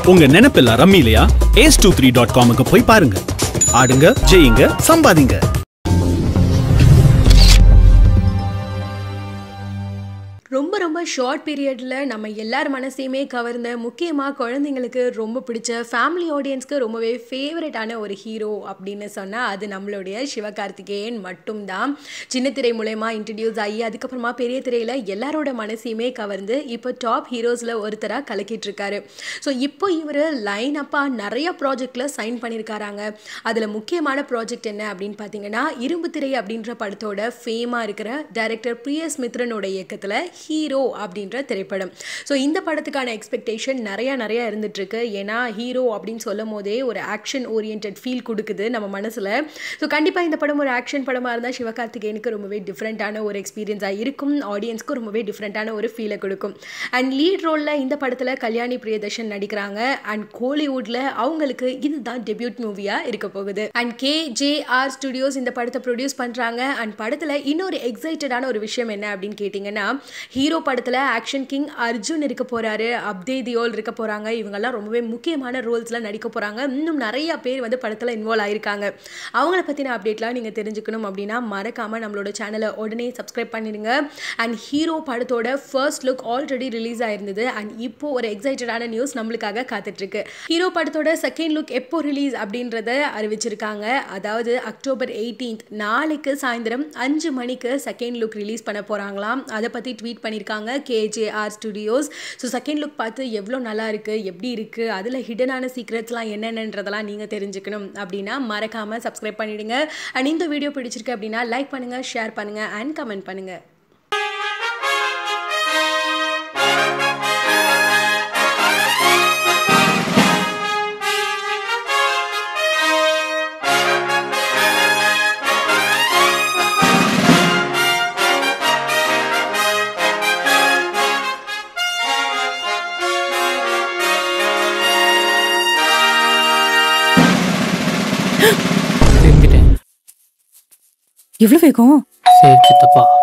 உங்க நினைப்பெல்லாம் ரம்மி இல்லையா ஏஸ் டூ த்ரீ டாட் காமுக்கு போய் பாருங்க ஆடுங்க ஜெயிங்க சம்பாதிங்க ரொம்ப ரொம்ப ஷார்ட் பீரியடில் நம்ம எல்லார் மனசையுமே கவர்ந்த முக்கியமாக குழந்தைங்களுக்கு ரொம்ப பிடிச்ச ஃபேமிலி ஆடியன்ஸ்க்கு ரொம்பவே ஃபேவரட்டான ஒரு ஹீரோ அப்படின்னு சொன்னால் அது நம்மளுடைய சிவகார்த்திகேயன் மட்டும்தான் சின்ன திரை மூலயமா இன்ட்ரடியூஸ் ஆகி அதுக்கப்புறமா பெரிய திரையில் எல்லாரோட மனசையுமே கவர்ந்து இப்போ டாப் ஹீரோஸில் ஒருத்தராக கலக்கிட்டு இருக்காரு ஸோ இப்போ இவர் லைன் அப்பாக நிறைய ப்ராஜெக்டில் சைன் பண்ணியிருக்காராங்க அதில் முக்கியமான ப்ராஜெக்ட் என்ன அப்படின்னு பார்த்தீங்கன்னா இரும்பு திரை அப்படின்ற படத்தோட ஃபேமாக இருக்கிற டைரக்டர் பிரியஸ் மித்ரனோட இயக்கத்தில் ஹீரோ அப்படின்ற திரைப்படம் ஸோ இந்த படத்துக்கான எக்ஸ்பெக்டேஷன் நிறையா நிறையா இருந்துகிட்ருக்கு ஏன்னா ஹீரோ அப்படின்னு சொல்லும் போதே ஒரு ஆக்ஷன் ஓரியன்ட் ஃபீல் கொடுக்குது நம்ம மனசில் ஸோ கண்டிப்பாக இந்த படம் ஒரு ஆக்ஷன் படமாக இருந்தால் சிவகார்த்திகேயனுக்கு ரொம்பவே டிஃப்ரெண்ட்டான ஒரு எக்ஸ்பீரியன்ஸாக இருக்கும் ஆடியன்ஸ்க்கு ரொம்பவே டிஃப்ரெண்ட்டான ஒரு ஃபீலை கொடுக்கும் அண்ட் லீட் ரோலில் இந்த படத்தில் கல்யாணி பிரியதர்ஷன் நடிக்கிறாங்க அண்ட் கோலிவுட்டில் அவங்களுக்கு இதுதான் டெபியூட் மூவியாக இருக்க போகுது and K J R studios இந்த படத்தை ப்ரொடியூஸ் பண்ணுறாங்க அண்ட் படத்தில் இன்னொரு எக்ஸைட்டடான ஒரு விஷயம் என்ன அப்படின்னு கேட்டிங்கன்னா ஹீரோ படத்தில் ஆக்ஷன் கிங் அர்ஜுன் இருக்க போகிறாரு அப்தே தியோல் இருக்க போகிறாங்க இவங்கெல்லாம் ரொம்பவே முக்கியமான ரோல்ஸில் நடிக்க போகிறாங்க இன்னும் நிறைய பேர் வந்து படத்தில் இன்வால்வ் ஆயிருக்காங்க அவங்கள பற்றின அப்டேட்லாம் நீங்கள் தெரிஞ்சுக்கணும் அப்படின்னா மறக்காமல் நம்மளோட சேனலை உடனே சப்ஸ்கிரைப் பண்ணிடுங்க அண்ட் ஹீரோ படத்தோட ஃபர்ஸ்ட் லுக் ஆல்ரெடி ரிலீஸ் ஆயிருந்தது அண்ட் இப்போ ஒரு எக்ஸைட்டடான நியூஸ் நம்மளுக்காக காத்துட்ருக்கு ஹீரோ படத்தோட செகண்ட் லுக் எப்போ ரிலீஸ் அப்படின்றத அறிவிச்சிருக்காங்க அதாவது அக்டோபர் எயிட்டீன்த் நாளைக்கு சாயந்தரம் அஞ்சு மணிக்கு செகண்ட் லுக் ரிலீஸ் பண்ண போகிறாங்களாம் அதை பற்றி ட்வீட் பண்ணியிருக்காங்க KJR studios so second look பார்த்து எவ்வளோ நல்லா இருக்குது எப்படி இருக்குது அதில் ஹிடனான சீக்ரெட்ஸ்லாம் என்னென்னன்றதெல்லாம் நீங்கள் தெரிஞ்சுக்கணும் அப்படின்னா மறக்காமல் சப்ஸ்கிரைப் பண்ணிவிடுங்க அண்ட் இந்த வீடியோ பிடிச்சிருக்கு அப்படின்னா லைக் பண்ணுங்கள் ஷேர் பண்ணுங்கள் அண்ட் கமெண்ட் பண்ணுங்கள் தெரிஞ்சுட்டேன் எவ்வளவு வேகம் சரி சித்தப்பா